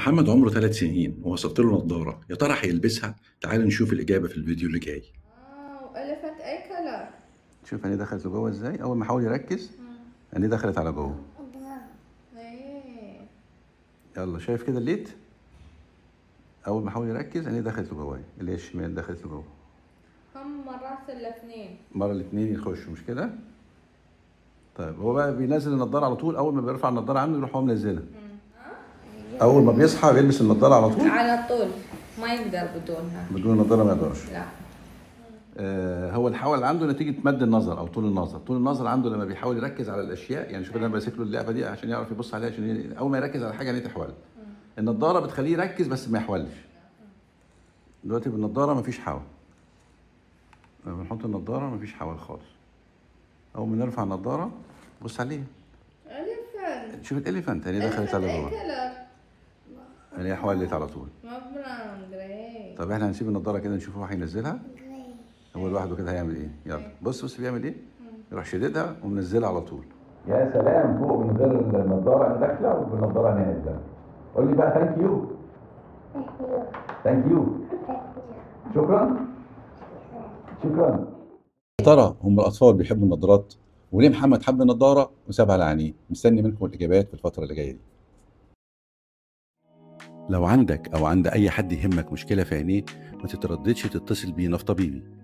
محمد عمره ثلاث سنين ووصفت له نظارة يا ترى هيلبسها؟ تعالوا نشوف الإجابة في الفيديو اللي جاي واو الفت اي كلر شوف عينيه دخلت لجوه ازاي اول ما حاول يركز عينيه دخلت على جوه ايه يلا شايف كده الليت اول ما حاول يركز عينيه دخلت لجوه اللي هي الشمال دخلت لجوه هم مرات الاثنين مره الاثنين يخشوا مش كده طيب هو بقى بينزل النضاره على طول اول ما بيرفع النضاره عنه يروح هو منزلها اول ما بيصحى بيلبس النضاره على طول على طول ما يقدر بدونها بدون النضاره ما يقدرش لا آه، هو الحول عنده نتيجه مد النظر او طول النظر طول النظر عنده لما بيحاول يركز على الاشياء يعني شوف انا ماسك له اللعبه دي عشان يعرف يبص عليها عشان ي- اول ما يركز على حاجه عينيه تحول النضاره بتخليه يركز بس ما يحولش دلوقتي بالنضاره مفيش حول لما بنحط النضاره مفيش حول خالص اول ما نرفع النضاره بص عليها الفت شوف الاليفانت عينيه دخلت على اي جوه كلر عينيه حولت على طول ما براون جراي طب احنا هنسيب النضاره كده نشوف هو هينزلها هو لوحده كده هيعمل ايه يلا بص بص بيعمل ايه يروح شددها ومنزلها على طول يا سلام فوق من غير النضاره انا داخله وبالنضاره انا نازله قول لي بقى ثانك يو ثانك يو شكرا شكرا يا ترى هم الأطفال بيحبوا النظارات؟ وليه محمد حب النظارة وسابها على عينيه؟ مستني منكم الإجابات في الفترة اللي جاية دي لو عندك أو عند أي حد يهمك مشكلة في عينيه ما تترددش تتصل بينا في طبيبي